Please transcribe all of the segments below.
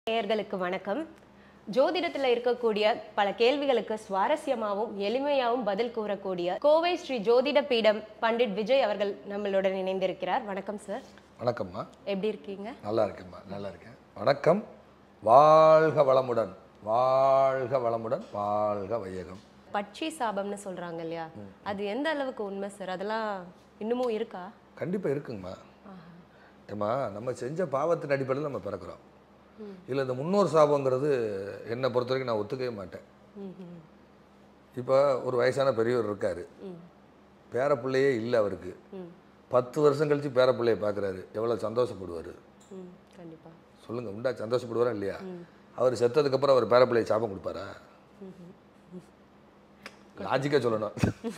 நேயர்களுக்கு வணக்கம் ஜோதிடத்துல இருக்கக்கூடிய பல கேள்விகளுக்கு சுவாரஸ்யமாகவும் எளிமையாகவும் பதில் கூறக்கூடிய கோவை ஸ்ரீ ஜோதிட பீடம் பண்டிட் விஜய் அவர்கள் நம்மளுடன் இணைந்திருக்கிறார் வணக்கம் சார் வணக்கம்மா எப்படி இருக்கீங்க நல்லா இருக்கேம்மா நல்லா இருக்கேன் வணக்கம் வாழ்க வளமுடன் வாழ்க வளமுடன் வாழ்க வையகம் பட்சி சாபம்னு சொல்றாங்க இல்லையா அது எந்த அளவுக்கு உண்மை சார் அதெல்லாம் இன்னமும் இருக்கா கண்டிப்பாக இருக்குங்கம்மா ஏம்மா நம்ம செஞ்ச பாவத்தின் அடிப்படையில் நம்ம பிறக்கிறோம் இல்லை இந்த முன்னோர் சாபங்கிறது என்னை பொறுத்த வரைக்கும் நான் ஒத்துக்கவே மாட்டேன் ம்ஹும். இப்போ ஒரு வயசான பெரியவர் இருக்கார் ம். பேரப்பிள்ளையே இல்லை அவருக்கு ம். பத்து வருஷம் கழித்து பேரப்பிள்ளையை பார்க்குறாரு எவ்வளோ சந்தோஷப்படுவார் ம். கண்டிப்பா சொல்லுங்கள் உண்டா சந்தோஷப்படுவாரா இல்லையா அவர் செத்ததுக்கப்புறம் அவர் பேரப்பிள்ளையை சாபம் கொடுப்பாரா லாஜிக்காக சொல்லணும்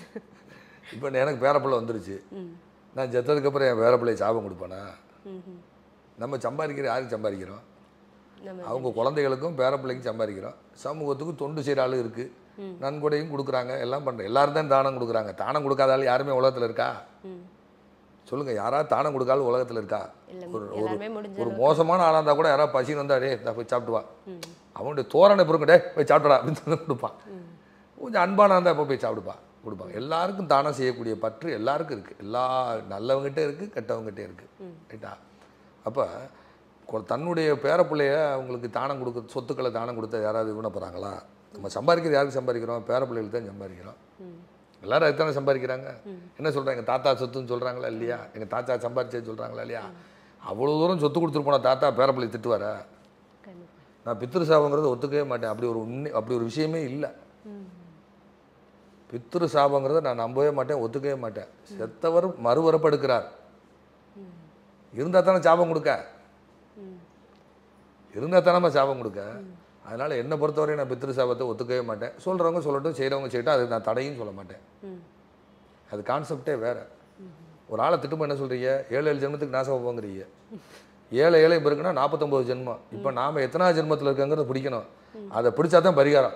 இப்போ எனக்கு பேரப்பிள்ளை வந்துருச்சு நான் செத்ததுக்கப்புறம் என் பேரப்பிள்ளையை சாபம் கொடுப்பானா ம்ஹும். நம்ம சம்பாதிக்கிற யாருக்கு சம்பாதிக்கிறோம் நம்ம அவங்க குழந்தைகளுக்கும் பேரப்பிள்ளைக்கும் சம்பாதிக்கிறோம் சமூகத்துக்கும் தொண்டு செய்கிற ஆளு இருக்குது நன்கொடையும் கொடுக்குறாங்க எல்லாம் பண்ணுறேன் எல்லாரும் தான் தானம் கொடுக்குறாங்க தானம் கொடுக்காத ஆள் யாருமே உலகத்தில் இருக்கா ம். சொல்லுங்கள் யாராவது தானம் கொடுக்காத உலகத்தில் இருக்கா இல்ல ஒரு எல்லாருமே முடிஞ்ச ஒரு மோசமான ஆளாக இருந்தால் கூட யாராவது பசின்னு வந்தா டே இந்தா போய் சாப்பிட்டு வா அவனுடைய தோரணை பொறுங்க டே போய் சாப்பிடா அப்படின்னு சொல்லி கொடுப்பான் கொஞ்சம் அன்பான இருந்தால் இப்போ போய் சாப்பிடுப்பா கொடுப்பாங்க எல்லாருக்கும் தானம் செய்யக்கூடிய பற்று எல்லாருக்கும் இருக்குது எல்லா நல்லவங்ககிட்ட இருக்குது கெட்டவங்ககிட்ட இருக்குது ரைட்டா அப்போ தன்னுடைய பேரப்பிள்ளைய அவங்களுக்கு தானம் கொடுக்க சொத்துக்களை தானம் கொடுத்தா யாராவது இவன போகிறாங்களா நம்ம சம்பாதிக்கிறது யாருக்கு சம்பாதிக்கிறோம் பேரப்பிள்ளைகளுக்கு தான் சம்பாதிக்கிறோம் எல்லாரும் அதுதானே சம்பாதிக்கிறாங்க என்ன சொல்கிறாங்க எங்கள் தாத்தா சொத்துன்னு சொல்கிறாங்களா இல்லையா எங்கள் தாத்தா சம்பாரிச்சேன்னு சொல்கிறாங்களா இல்லையா அவ்வளோ தூரம் சொத்து கொடுத்துட்டு போன தாத்தா பேரப்பிள்ளை திட்டுவாரா கண்டிப்பா நான் பித்திரு சாபங்கிறத ஒத்துக்கவே மாட்டேன் அப்படி ஒரு உண்மை அப்படி ஒரு விஷயமே இல்லை ம். பித்திரு சாபங்கிறத நான் நம்பவே மாட்டேன் ஒத்துக்கவே மாட்டேன் செத்தவர் மறுவரப்படுக்கிறார் இருந்தால் தானே சாபம் கொடுக்க ம். இருந்தால் தானே சாபம் கொடுக்க அதனால் என்னை பொறுத்தவரை நான் பித்திரு சாபத்தை ஒத்துக்கவே மாட்டேன் சொல்கிறவங்க சொல்லட்டும் செய்கிறவங்க செய்யட்டும் அது நான் தடையும் சொல்ல மாட்டேன் ம். அது கான்செப்டே வேறு ஒரு ஆளை திட்டும்போது என்ன சொல்கிறீங்க ஏழு ஏழு ஜென்மத்துக்கு நாசம் போங்கிறீங்க ஏழை ஏழை பிறகுனா நாற்பத்தொம்பது ஜென்மம் இப்போ நாம் எத்தனாவது ஜென்மத்தில் இருக்கங்கிறத பிடிக்கணும் அதை பிடிச்சா தான் பரிகாரம்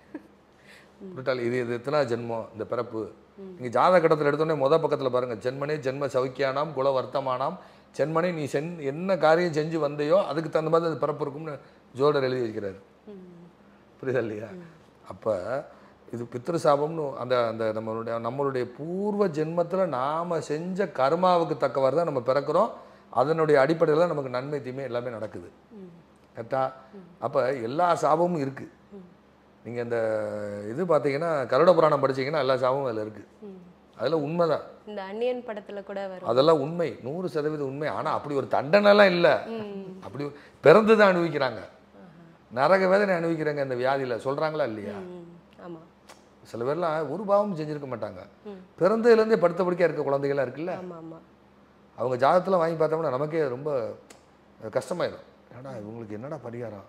புரிட்டால் இது இது எத்தனாவது ஜென்மம் இந்த பிறப்பு நீங்கள் ஜாதக கட்டத்தில் எடுத்தோடனே முத பக்கத்தில் பாருங்கள் ஜென்மனே ஜென்ம சௌக்கியானாம் குல வர்த்தமானாம் ஜென்மனே நீ சென் என்ன காரியம் செஞ்சு வந்தையோ அதுக்கு தகுந்த மாதிரி அந்த பிறப்பு இருக்கும்னு ஜோடர் எழுதி வைக்கிறாரு புரியுதா இல்லையா அப்போ இது பித்ரு சாபம்னு அந்த அந்த நம்மளுடைய நம்மளுடைய பூர்வ ஜென்மத்தில் நாம் செஞ்ச கர்மாவுக்கு தக்கவாறு தான் நம்ம பிறக்கிறோம் அதனுடைய அடிப்படையில் தான் நமக்கு நன்மை தீமை எல்லாமே நடக்குது கரெக்டா அப்போ எல்லா சாபமும் இருக்குது நீங்கள் இந்த இது பார்த்தீங்கன்னா கருட புராணம் படிச்சீங்கன்னா எல்லா சாபமும் அதில் இருக்குது அதில் உண்மைதான் இந்த அன்னியன் படத்துல கூட வரும் அதெல்லாம் உண்மை நூறு சதவீதம் உண்மை ஆனால் அப்படி ஒரு தண்டனைலாம் இல்லை அப்படி பிறந்து தான் அனுபவிக்கிறாங்க நரக வேதனை அனுபவிக்கிறாங்க இந்த வியாதியில் சொல்கிறாங்களா இல்லையா ம். ஆமா சில பேர்லாம் ஒரு பாவமும் செஞ்சிருக்க மாட்டாங்க பிறந்ததுலேருந்தே படுத்த படுக்கையாக இருக்க குழந்தைகள்லாம் இருக்குல்ல ஆமா ஆமா அவங்க ஜாதகத்தில் வாங்கி பார்த்தோம்னா நமக்கே ரொம்ப கஷ்டமாயிடும் என்னடா இவங்களுக்கு என்னடா பரிகாரம்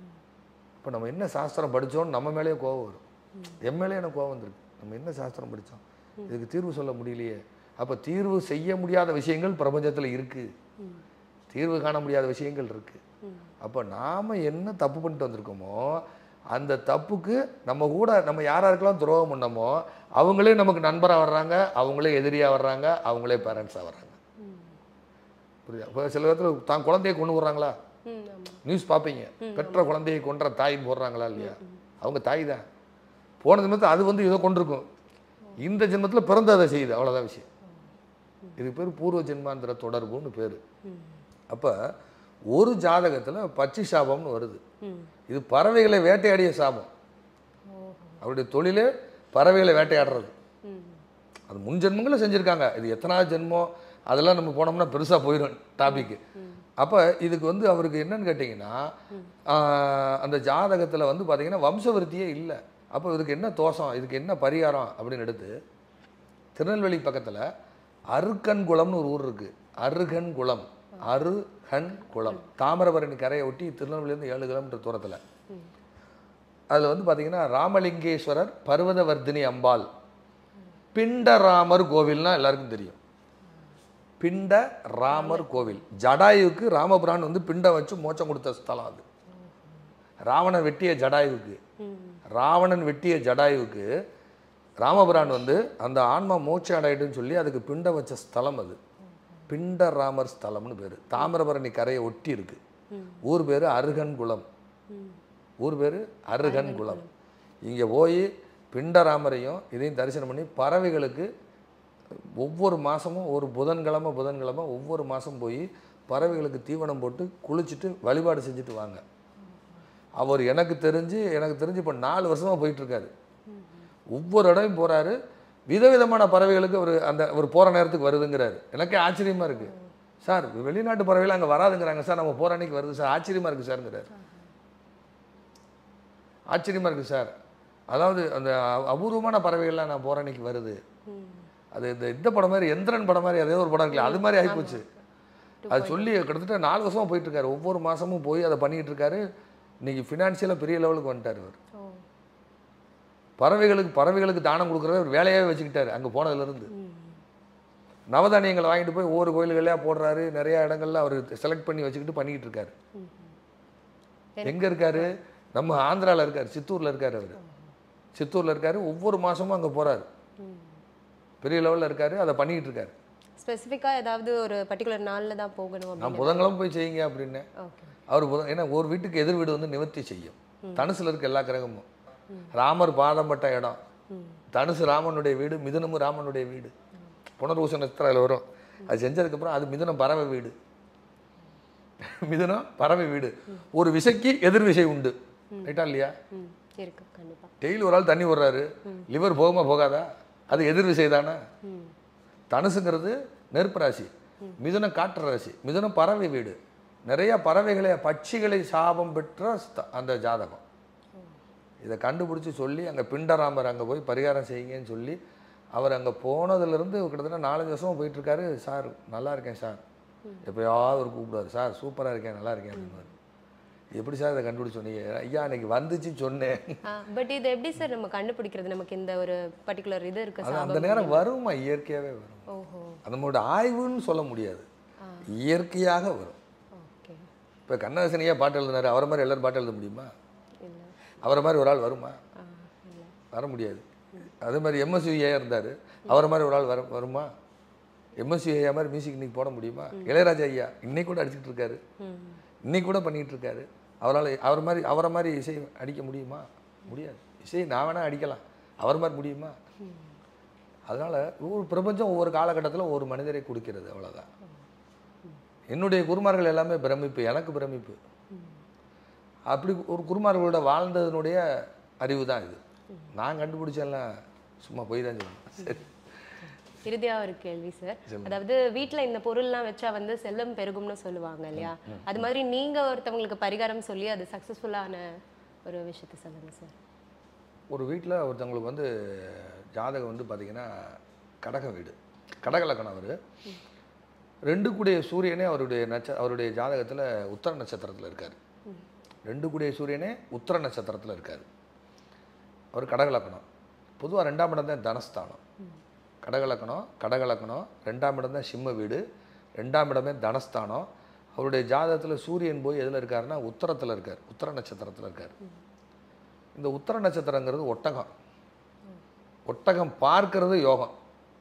இப்போ நம்ம என்ன சாஸ்திரம் படித்தோன்னு நம்ம மேலேயே கோவம் வரும் என் மேலே எனக்கு கோவம் வந்திருக்கு நம்ம என்ன சாஸ்திரம் படித்தோம் இதுக்கு தீர்வு சொல்ல முடியலையே அப்போ தீர்வு செய்ய முடியாத விஷயங்கள் பிரபஞ்சத்தில் இருக்குது தீர்வு காண முடியாத விஷயங்கள் இருக்குது அப்போ நாம் என்ன தப்பு பண்ணிட்டு வந்திருக்கோமோ அந்த தப்புக்கு நம்ம கூட நம்ம யாராருக்கெல்லாம் துரோகம் பண்ணமோ அவங்களே நமக்கு நண்பராக வர்றாங்க அவங்களே எதிரியாக வர்றாங்க அவங்களே பேரண்ட்ஸாக வர்றாங்க புரியுதா இப்போ சில இடத்துல தான் குழந்தையை கொண்டு வர்றாங்களா ம் ஆமா நியூஸ் பார்ப்பீங்க பெற்ற குழந்தையை கொன்ற தாயின்னு போடுறாங்களா இல்லையா அவங்க தாய் தான் போன ஜென்மத்தில் அது வந்து ஏதோ கொண்டிருக்கும் இந்த ஜென்மத்தில் பிறந்து அதை செய்யுது அவ்வளோதான் விஷயம் இதுக்கு பேர் பூர்வ ஜென்மாந்திர தொடர்புன்னு பேர் அப்போ ஒரு ஜாதகத்தில் பச்சி சாபம்னு வருது ம் இது பறவைகளை வேட்டையாடிய சாபம் ஓஹோ அவருடைய தொழிலே பறவைகளை வேட்டையாடுறது ம் அது முன் ஜென்மங்களும் செஞ்சுருக்காங்க இது எத்தனாவது ஜென்மம் அதெல்லாம் நம்ம போனோம்னா பெருசாக போயிடும் டாபிக்கு அப்போ இதுக்கு வந்து அவருக்கு என்னன்னு கேட்டிங்கன்னா ஆஹ், அந்த ஜாதகத்தில் வந்து பார்த்தீங்கன்னா வம்சவருத்தியே இல்லை அப்போ இதுக்கு என்ன தோஷம் இதுக்கு என்ன பரிகாரம் அப்படின்னு எடுத்து திருநெல்வேலி பக்கத்தில் அருக்கன்குளம்னு ஒரு ஊர் இருக்குது அருகன்குளம் அருகன் குளம் தாமிரபரணி கரையை ஒட்டி திருநெல்வேலியிலேருந்து ஏழு கிலோமீட்டர் தூரத்தில் அதில் வந்து பார்த்தீங்கன்னா ராமலிங்கேஸ்வரர் பர்வதவர்தினி அம்பாள் பிண்டராமர் கோவில்னா எல்லாருக்கும் தெரியும் பிண்ட ராமர் கோவில் ஜடாயுவுக்கு ராமபுரான் வந்து பிண்டம் வச்சு மோட்சம் கொடுத்த ஸ்தலம் அது ராவணன் வெட்டிய ஜடாயுவுக்கு ம் ராவணன் வெட்டிய ஜடாயுவுக்கு ராமபுரான் வந்து அந்த ஆன்மா மோட்சம் அடையிடுன்னு சொல்லி அதுக்கு பிண்டம் வச்ச ஸ்தலம் அது பிண்டராமர் ஸ்தலம்னு பேர் தாமிரபரணி கரையை ஒட்டி இருக்கு ஊர் பேர் அருகன் குளம் ம். ஊர் பேர் அருகன் குளம் இங்கே போய் பிண்டராமரையும் இதையும் தரிசனம் பண்ணி பறவைகளுக்கு ஒவ்வொரு மாதமும் ஒரு புதன்கிழமை புதன்கிழமை ஒவ்வொரு மாதம் போய் பறவைகளுக்கு தீவனம் போட்டு குளிச்சுட்டு வழிபாடு செஞ்சுட்டு வாங்க அவர் எனக்கு தெரிஞ்சு எனக்கு தெரிஞ்சு இப்போ நாலு வருஷமாக போயிட்டுருக்காரு ஒவ்வொரு இடம் போகிறாரு விதவிதமான பறவைகளுக்கு அவர் அந்த ஒரு போகிற நேரத்துக்கு வருதுங்கிறாரு எனக்கே ஆச்சரியமாக இருக்குது சார் வெளிநாட்டு பறவைகள் அங்கே வராதுங்கிறாங்க சார் நம்ம போகிற அன்னைக்கு வருது சார் ஆச்சரியமாக இருக்குது சார்ங்கிறாரு ஆச்சரியமாக இருக்குது சார் அதாவது அந்த அ- அபூர்வமான பறவைகள்லாம் நான் போகிற அன்னைக்கு வருது ம். அது இந்த இந்த படம் மாதிரி எந்திரன் படம் மாதிரி அதே ஒரு படம் இருக்குல்ல அது மாதிரி ஆகிப்போச்சு அது சொல்லி கிட்டத்தட்ட நாலு வருஷமா போயிட்டு இருக்காரு ஒவ்வொரு மாசமும் போய் அதை பண்ணிட்டு இருக்காரு இன்னைக்கு ஃபினான்ஷியலாக பெரிய லெவலுக்கு வந்துட்டார் அவர் ஓ பறவைகளுக்கு பறவைகளுக்கு தானம் கொடுக்குறத ஒரு வேலையாகவே வச்சுக்கிட்டாரு அங்கே போனதுலேருந்து நவதானியங்களை வாங்கிட்டு போய் ஒவ்வொரு கோயில்களையா போடுறாரு நிறைய இடங்கள்ல அவர் செலக்ட் பண்ணி வச்சுக்கிட்டு பண்ணிக்கிட்டு இருக்காரு எங்க இருக்காரு நம்ம ஆந்திரால இருக்காரு சித்தூர்ல இருக்காரு அவர் சித்தூர்ல இருக்காரு ஒவ்வொரு மாசமும் அங்க போறாரு பெரிய லெவல்ல இருக்காரு அதை பண்ணிக்கிட்டு இருக்காரு ஸ்பெசிஃபிக்காக ஏதாவது ஒரு பர்டிகுலர் நாளில் தான் போகணும் நான் அப்படின்னு புதன்கிழமை போய் செய்யுங்க அப்படின்னு ஓகே அவர் புதன் ஏன்னா ஒரு வீட்டுக்கு எதிர் வீடு வந்து நிவர்த்தி செய்யும் தனுசுல இருக்க எல்லா கிரகமும் ராமர் பாதம் பட்ட இடம் தனுசு ராமனுடைய வீடு மிதுனமும் ராமனுடைய வீடு புனர்வூச நட்சத்திரம் அதில் வரும் அது செஞ்சதுக்கப்புறம் அது மிதுனம் பறவை வீடு மிதுனம் பறவை வீடு ஒரு விசைக்கு எதிர் விசை உண்டு ரைட்டா இல்லையா ம் இருக்கு கண்டிப்பாக டெய்லி ஒரு ஆள் தண்ணி விடுறாரு லிவர் போகுமா போகாதா அது எதிர் விசை தானே ம் தனுசுங்கிறது நெருப்பு ராசி மிதுனம் காற்று ராசி மிதுனம் பறவை வீடு நிறைய பறவைகளை பட்சிகளை சாபம் பெற்ற ஸ்த- அந்த ஜாதகம் இதை கண்டுபிடிச்சி சொல்லி அங்கே பிண்டராமர் அங்கே போய் பரிகாரம் செய்யுங்கன்னு சொல்லி அவர் அங்கே போனதுலேருந்து கிட்டத்தட்ட நாலஞ்சு வருஷமா போயிட்டு இருக்காரு சார் நல்லா இருக்கேன் சார் எப்பயாவது ஒரு கூப்பிடுவார் சார் சூப்பராக இருக்கேன் நல்லா இருக்கேன் அப்படின்னாரு எப்படி சார் இதை கண்டுபிடிச்சு சொன்னீங்க ஐயா அன்னைக்கு வந்துச்சு சொன்னேன் பட் இது எப்படி சார் நம்ம கண்டுபிடிக்கிறது நமக்கு இந்த ஒரு பர்டிகுலர் இது இருக்கு அது அந்த சாபம் நேரம் வருமா இயற்கையாகவே வரும் ஓஹோ அது நம்மளோட ஆய்வுன்னு சொல்ல முடியாது இயற்கையாக வரும் ஓகே இப்போ கண்ணதாசனையா பாட்டு எழுதினாரு அவரை மாதிரி எல்லாரும் பாட்டு எழுத முடியுமா இல்லை அவரை மாதிரி ஒரு ஆள் வருமா ஆ இல்லை வர முடியாது அதே மாதிரி எம்எஸ்விஏ இருந்தார் அவரை மாதிரி ஒரு ஆள் வர வருமா எம்எஸ்விஏ மாதிரி மியூசிக் இன்னைக்கு போட முடியுமா இளையராஜா ஐயா இன்னைக்கு கூட அடிச்சிட்டு இருக்காரு ம் இன்னைக்கு கூட பண்ணிட்டு இருக்காரு அவரால் அவர் மாதிரி அவரை மாதிரி இசை அடிக்க முடியுமா முடியாது இசை நான் வேணா அடிக்கலாம் அவர் மாதிரி முடியுமா அதனால ஒவ்வொரு பிரபஞ்சம் ஒவ்வொரு காலகட்டத்தில் ஒவ்வொரு மனிதரை கொடுக்கிறது அவ்வளவுதான் என்னுடைய குருமார்கள் எல்லாமே பிரமிப்பு எனக்கு பிரமிப்பு அப்படி ஒரு குருமார்களோட வாழ்ந்ததனுடைய அறிவு தான் இது நான் கண்டுபிடிச்செல்லாம் சும்மா போய் தான் சொல்லணும் சரி இறுதியா ஒரு கேள்வி சார் அதாவது வீட்ல இந்த பொருள்லாம் வச்சா வந்து செல்லம் பெருகும்னு சொல்லுவாங்க இல்லையா அது மாதிரி நீங்க ஒருத்தவங்களுக்கு பரிகாரம் சொல்லி அது சக்சஸ்ஃபுல்லான ஒரு விஷயத்த சொல்லுங்க சார் ஒரு வீட்டில் ஒருத்தவங்களுக்கு வந்து ஜாதகம் வந்து பார்த்தீங்கன்னா கடக வீடு கடக லக்கணம் அவர் ரெண்டு கூடிய சூரியனே அவருடைய நட்ச அவருடைய ஜாதகத்தில் உத்தர நட்சத்திரத்தில் இருக்கார் ரெண்டு கூடிய சூரியனே உத்தர நட்சத்திரத்தில் இருக்கார் அவர் கடக லக்கணம் பொதுவாக ரெண்டாம் இடம் தான் தனஸ்தானம் கடக லக்கணம் கடக லக்கணம் ரெண்டாம் இடம் தான் சிம்ம வீடு ரெண்டாம் இடமே தனஸ்தானம் அவருடைய ஜாதகத்தில் சூரியன் போய் எதில் இருக்காருன்னா உத்தரத்தில் இருக்கார் உத்தர நட்சத்திரத்தில் இருக்கார் இந்த உத்தர நட்சத்திரங்கிறது ஒட்டகம் ஒட்டகம் பார்க்கறது யோகம்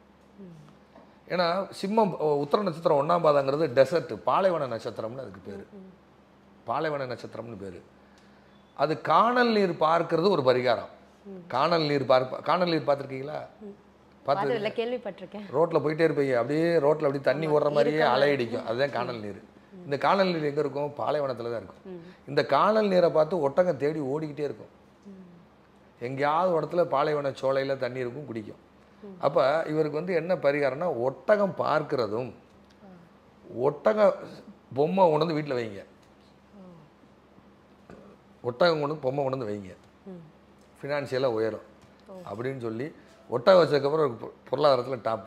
ஏன்னா சிம்மம் ஓ, உத்தர நட்சத்திரம் ஒன்றாம் பாதங்கிறது டெசர்ட் பாலைவன நட்சத்திரம்னு அதுக்கு பேர் பாலைவன நட்சத்திரம்னு பேர் அது காணல் நீர் பார்க்கறது ஒரு பரிகாரம் காணல் நீர் பார்ப்ப காணல் நீர் பார்த்துருக்கீங்களா பார்த்து பார்த்ததில்ல கேள்விப்பட்டிருக்கேன் ரோட்டில் போயிட்டே இருப்பீங்க அப்படியே ரோட்டில் அப்படியே தண்ணி ஓடுற மாதிரியே அலையடிக்கும் அதுதான் காணல் நீர் இந்த காணல் நீர் எங்கே இருக்கும் பாலைவனத்தில் தான் இருக்கும் இந்த காணல் நீரை பார்த்து ஒட்டகம் தேடி ஓடிக்கிட்டே இருக்கும் எங்கேயாவது ஒரு இடத்துல பாலைவன சோலையில் தண்ணி இருக்கும் குடிக்கும் அப்போ இவருக்கு வந்து என்ன பரிகாரம்னா ஒட்டகம் பார்க்கிறதும் ஒட்டக பொம்மை கொண்டு வந்து வீட்டில் வைங்க ஒட்டகம் கொண்டு வந்து பொம்மை கொண்டு வந்து வைங்க ஃபினான்ஷியலாக உயரும் அப்படின்னு சொல்லி ஒட்டகம் வச்சதுக்கப்புறம் ஒரு பொ- பொருளாதாரத்தில் டாப்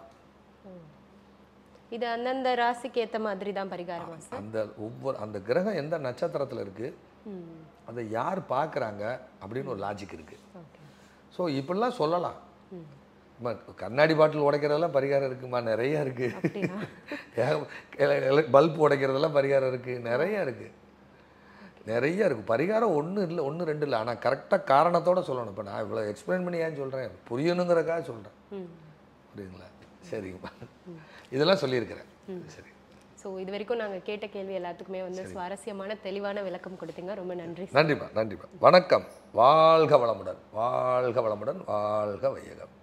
இது அந்தந்த ராசிக்கு ஏத்த மாதிரி தான் பரிகாரமா சார் அந்த ஒவ்வொரு அந்த கிரகம் எந்த நட்சத்திரத்தில் இருக்குது ம் அதை யார் பார்க்குறாங்க அப்படின்னு ஒரு லாஜிக் இருக்குது ஓகே ஸோ இப்படிலாம் சொல்லலாம் அம்மா, கண்ணாடி பாட்டில் உடைக்கிறதெல்லாம் பரிகாரம் இருக்குமா நிறைய அப்படியா? இருக்குது பல்ப் உடைக்கிறதெல்லாம் பரிகாரம் இருக்குது நிறைய இருக்குது நிறைய இருக்குது பரிகாரம் ஒன்று இல்லை ஒன்று ரெண்டு இல்லை ஆனால் கரெக்டாக காரணத்தோட சொல்லணும் இப்போ நான் இவ்வளோ எக்ஸ்பிளைன் பண்ணி ஏன் சொல்கிறேன் புரியணுங்கிறக்காக சொல்கிறேன் ம் புரியுதுங்களா சரிங்கப்பா இதெல்லாம் சொல்லியிருக்கிறேன் சரி ஸோ இது வரைக்கும் நாங்கள் கேட்ட கேள்வி எல்லாத்துக்குமே வந்து சுவாரஸ்யமான தெளிவான விளக்கம் கொடுத்தீங்க ரொம்ப நன்றி நன்றிப்பா நன்றிப்பா வணக்கம் வாழ்க வளமுடன் வாழ்க வளமுடன் வாழ்க வையகம்